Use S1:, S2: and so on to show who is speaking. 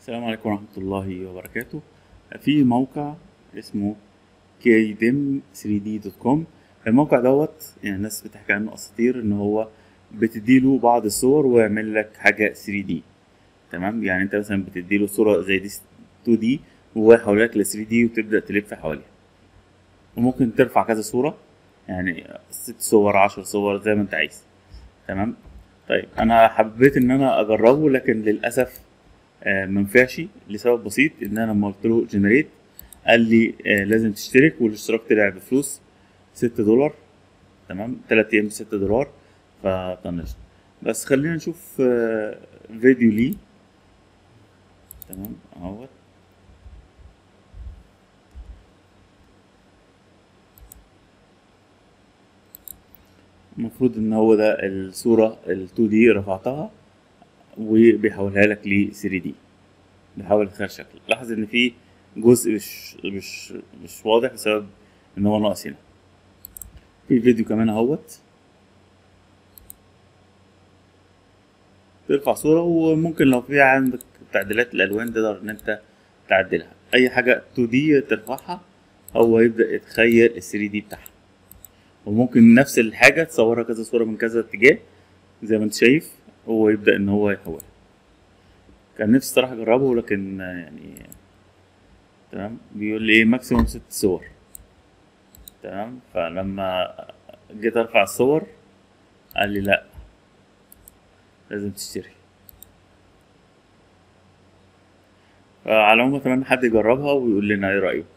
S1: السلام عليكم ورحمة الله وبركاته في موقع اسمه kdim3d.com الموقع دوت يعني الناس بتحكي عنه اساطير ان هو بتديله بعض الصور ويعمل لك حاجة 3D تمام يعني انت مثلا بتديله صورة زي دي 2D وهو يحولها لك ل 3D وتبدأ تلف حواليها وممكن ترفع كذا صورة يعني ست صور عشر صور زي ما انت عايز تمام طيب انا حبيت ان انا اجربه لكن للاسف آه، منفعش لسبب بسيط ان انا لما قلت له جنريت قال لي آه، لازم تشترك والاشتراك طلع بفلوس ستة دولار تمام تلات ايام بستة دولار فطنشت بس خلينا نشوف آه، فيديو ليه تمام اهوت المفروض ان هو ده الصورة ال 2 دي رفعتها وبيحولها لك ل 3 دي بيحاول يتخيل شكل لاحظ ان في جزء مش مش مش واضح بسبب ان هو ناقص هنا في فيديو كمان اهوت ترفع صورة وممكن لو في عندك تعديلات الالوان تقدر ان انت تعدلها اي حاجة 2 دي ترفعها هو يبدأ يتخيل ال 3 دي بتاعها وممكن نفس الحاجة تصورها كذا صورة من كذا اتجاه زي ما انت شايف هو يبدأ ان هو يحولها كان نفسي صراحة اجربه لكن آه، يعني تمام بيقول لي ايه ماكسيموم ست صور تمام فلما جيت ارفع الصور قال لي لا لازم تشتري فعلى العموم اتمنى حد يجربها ويقول لنا ايه رأيه